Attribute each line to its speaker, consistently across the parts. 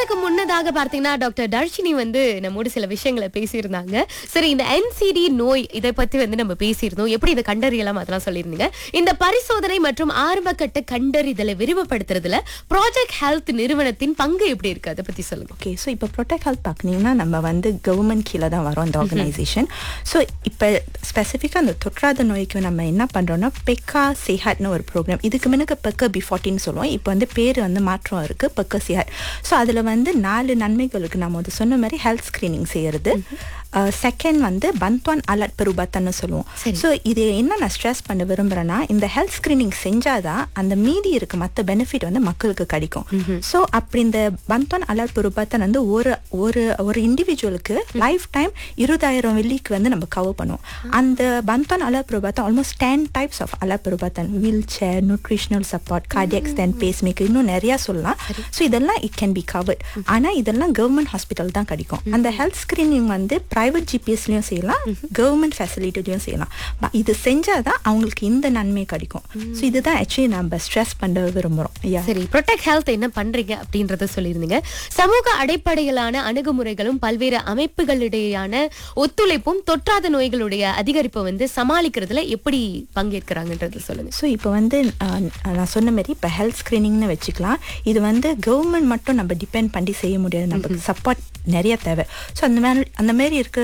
Speaker 1: பாடலுக்கு முன்னதாக பார்த்தீங்கன்னா டாக்டர் தர்ஷினி வந்து நம்மோடு சில விஷயங்களை பேசியிருந்தாங்க சரி இந்த என்சிடி நோய் இதை பத்தி வந்து நம்ம பேசியிருந்தோம் எப்படி இதை கண்டறியலாம் அதெல்லாம் சொல்லியிருந்தீங்க இந்த பரிசோதனை மற்றும் ஆரம்பகட்ட கண்டறிதலை விரிவுபடுத்துறதுல ப்ராஜெக்ட் ஹெல்த் நிறுவனத்தின் பங்கு எப்படி இருக்கு அதை பத்தி சொல்லுங்க
Speaker 2: ஓகே ஸோ இப்போ ப்ரொடெக்ட் ஹெல்த் பார்க்குனீங்கன்னா நம்ம வந்து கவர்மெண்ட் கீழே தான் வரோம் அந்த ஆர்கனைசேஷன் ஸோ இப்போ ஸ்பெசிஃபிக்காக அந்த தொற்றாத நோய்க்கு நம்ம என்ன பண்ணுறோம்னா பெக்கா சேஹாட்னு ஒரு ப்ரோக்ராம் இதுக்கு முன்னுக்கு பெக்க பி ஃபார்ட்டின்னு சொல்லுவோம் இப்போ வந்து பேர் வந்து மாற்றம் இருக்குது பெக்க சேஹாட் ஸோ அதில் வந்து நாலு நன்மைகளுக்கு நம்ம வந்து சொன்ன மாதிரி ஹெல்த் ஸ்க்ரீனிங் செய்கிறது செகண்ட் வந்து பந்த்வான் அலர்ட் பெருபத்தன்னு சொல்லுவோம்
Speaker 1: சரி.
Speaker 2: ஸோ இது என்ன நான் ஸ்ட்ரெஸ் பண்ண விரும்புகிறேன்னா இந்த ஹெல்த் ஸ்க்ரீனிங் செஞ்சாதான் அந்த மீதி இருக்க மற்ற பெனிஃபிட் வந்து மக்களுக்கு கிடைக்கும் ஸோ அப்படி இந்த பந்த்வான் அலர்ட் பெருபத்தன் வந்து ஒரு ஒரு ஒரு இண்டிவிஜுவலுக்கு லைஃப் டைம் இருபதாயிரம் வெள்ளிக்கு வந்து நம்ம கவர் பண்ணுவோம் அந்த பந்த்வான் அலர்ட் பெருபத்தன் almost ten types of alert பெருபத்தன் wheelchair nutritional support cardiac stent pacemaker இன்னும் நிறையா சொல்லலாம் ஸோ இதெல்லாம் இட் கேன் பி கவர்ட் ஆனால் இதெல்லாம் கவர்மெண்ட் ஹாஸ்பிட்டல் தான் கிடைக்கும் அந்த ஹெல்த் ஸ்க்ரீனிங் வந்து ப்ரைவேட் ஜிபிஎஸ்லையும் செய்யலாம் கவர்மெண்ட் ஃபெசிலிட்டிலையும் செய்யலாம் But இது செஞ்சாதான் அவங்களுக்கு இந்த நன்மை கிடைக்கும் ஸோ இதுதான் ஆக்சுவலி நம்ம ஸ்ட்ரெஸ் பண்ண விரும்புகிறோம் யா
Speaker 1: சரி ப்ரொடெக்ட் ஹெல்த் என்ன பண்றீங்க அப்படின்றத சொல்லியிருந்தீங்க சமூக அடிப்படையிலான அணுகுமுறைகளும் பல்வேறு அமைப்புகளிடையான ஒத்துழைப்பும் தொற்றாத நோய்களுடைய அதிகரிப்பை வந்து சமாளிக்கிறதுல எப்படி பங்கேற்கிறாங்கன்றது சொல்லுங்க
Speaker 2: ஸோ இப்போ வந்து அஹ், நான் சொன்ன மாதிரி இப்போ ஹெல்த் ஸ்க்ரீனிங்னு வச்சுக்கலாம் இது வந்து கவர்மெண்ட் மட்டும் நம்ம டிபெண்ட் பண்ணி செய்ய முடியாது நமக்கு சப்போர்ட் நிறைய தேவை ஸோ அந்த மாதிரி அந்த மாதிரி இருக்கிற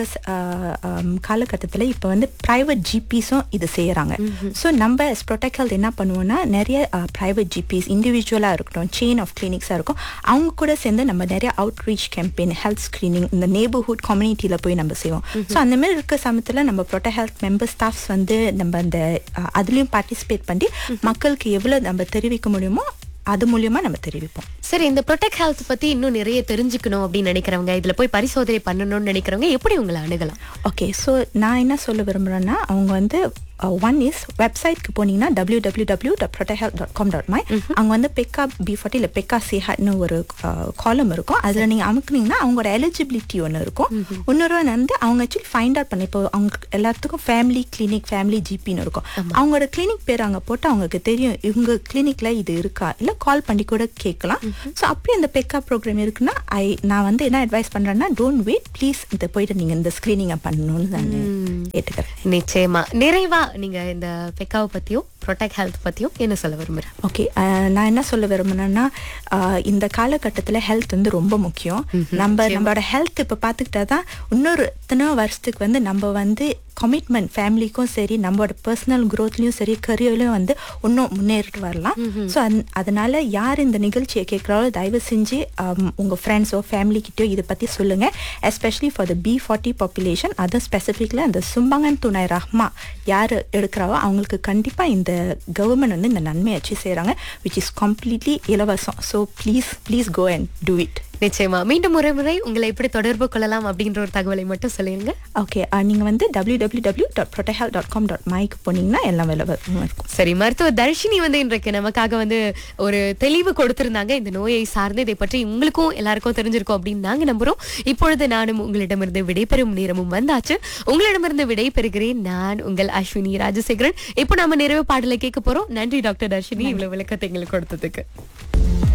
Speaker 2: காலகட்டத்தில் இப்போ வந்து ப்ரைவேட் ஜிபிஸும் இது செய்கிறாங்க ஸோ நம்ம ப்ரொடெக்ட் ஹெல்த் என்ன பண்ணுவோம்னா நிறைய ப்ரைவேட் ஜிபிஸ் இண்டிவிஜுவலாக இருக்கட்டும் செயின் ஆஃப் கிளினிக்ஸாக இருக்கும் அவங்க கூட சேர்ந்து நம்ம நிறைய outreach campaign health screening இந்த நெய்பர்ஹுட் கம்யூனிட்டியில் போய் நம்ம செய்வோம் ஸோ அந்த மாதிரி இருக்க சமயத்தில் நம்ம ப்ரொடெக்ட் ஹெல்த் மெம்பர் ஸ்டாஃப்ஸ் வந்து நம்ம அந்த அஹ், அதுலயும் பார்ட்டிசிபேட் பண்ணி மக்களுக்கு எவ்வளோ நம்ம தெரிவிக்க முடியுமோ அது மூலியமா நம்ம தெரிவிப்போம்
Speaker 1: சரி இந்த ப்ரொடெக்ட் ஹெல்த் பத்தி இன்னும் நிறைய தெரிஞ்சுக்கணும் அப்படின்னு நினைக்கிறவங்க இதுல போய் பரிசோதனை பண்ணணும்னு நினைக்கிறவங்க எப்படி உங்களை அணுகலாம்
Speaker 2: ஓகே ஸோ நான் என்ன சொல்ல விரும்புகிறேன்னா அவங்க வந்து ஒன் இஸ் வெப்சைட்க்கு போனீங்கன்னா W W W dot protect dot com dot my அங்கே வந்து பெக்கா பி ஃபார்ட்டி இல்லை பெக்கா சேஹாட்னு ஒரு காலம் இருக்கும் அதில் நீங்கள் அமுக்குனீங்கன்னா அவங்களோட எலிஜிபிலிட்டி ஒன்று இருக்கும் இன்னொரு ஒன்று வந்து அவங்க ஆக்சுவலி ஃபைண்ட் அவுட் பண்ண இப்போ அவங்க எல்லாத்துக்கும் ஃபேமிலி கிளினிக் ஃபேமிலி ஜிபின்னு இருக்கும் அவங்களோட கிளினிக் பேர் அங்கே போட்டு அவங்களுக்கு தெரியும் இவங்க கிளினிக்ல இது இருக்கா இல்லை கால் பண்ணி கூட கேட்கலாம் ஸோ அப்படி அந்த பெக்கா ப்ரோக்ராம் இருக்குன்னா ஐ நான் வந்து என்ன அட்வைஸ் பண்ணுறேன்னா டோன்ட் வெயிட் ப்ளீஸ் இந்த போயிட்டு நீங்கள் இந்த ஸ்க்ரீனிங்கை பண்ணணும்னு நான் கேட்டுக்கிறேன்
Speaker 1: நிச்சயமா நிறைவா நீங்க இந்த பெக்காவை பத்தியும் ப்ரொடெக்ட் ஹெல்த் பத்தியும் என்ன சொல்ல விரும்புறேன்
Speaker 2: ஓகே நான் என்ன சொல்ல விரும்புனேன்னா அஹ், இந்த காலகட்டத்தில் ஹெல்த் வந்து ரொம்ப முக்கியம் நம்ம நம்மளோட ஹெல்த் இப்போ பார்த்துக்கிட்டா தான் இன்னொரு எத்தனையோ வருஷத்துக்கு வந்து நம்ம வந்து கமிட்மெண்ட் ஃபேமிலிக்கும் சரி நம்மளோட பர்சனல் க்ரோத்லையும் சரி கரியர்லையும் வந்து இன்னும் முன்னேறிட்டு வரலாம் ஸோ அதனால யார் இந்த நிகழ்ச்சியை கேட்குறாலோ தயவு செஞ்சு um, உங்க ஃப்ரெண்ட்ஸோ ஃபேமிலிக்கிட்டயோ இதை பற்றி சொல்லுங்க especially for the B forty population அது ஸ்பெசிஃபிக்ல அந்த சும்பங்கன் துணை ரஹ்மா யார் எடுக்கிறாவோ அவங்களுக்கு கண்டிப்பாக இந்த கவர்மெண்ட் வந்து இந்த நன்மையை வச்சு செய்கிறாங்க விச் இஸ் கம்ப்ளீட்லி இலவசம் so please please go and do it
Speaker 1: நிச்சயமா மீண்டும் ஒரு முறை உங்களை எப்படி தொடர்பு கொள்ளலாம் அப்படின்ற ஒரு தகவலை மட்டும் சொல்லிருங்க
Speaker 2: ஓகே நீங்கள் வந்து W W W dot protect dot com dot மைக்கு போனீங்கன்னா எல்லாம் விலவரமாக இருக்கும்
Speaker 1: சரி மருத்துவ தர்ஷினி வந்து இன்றைக்கு நமக்காக வந்து ஒரு தெளிவு கொடுத்திருந்தாங்க இந்த நோயை சார்ந்து இதை பற்றி உங்களுக்கும் எல்லாருக்கும் தெரிஞ்சிருக்கும் அப்படின்னு நாங்க நம்புறோம் இப்பொழுது நானும் உங்களிடமிருந்து விடைபெறும் நேரமும் வந்தாச்சு உங்களிடமிருந்து விடை பெறுகிறேன் நான் உங்கள் அஸ்வினி ராஜசேகரன் இப்போ நாம நிறைவு பாடலை கேட்க போறோம் நன்றி டாக்டர் தர்ஷினி இவ்வளவு விளக்கத்தை எங்களுக்கு கொடுத்ததுக்கு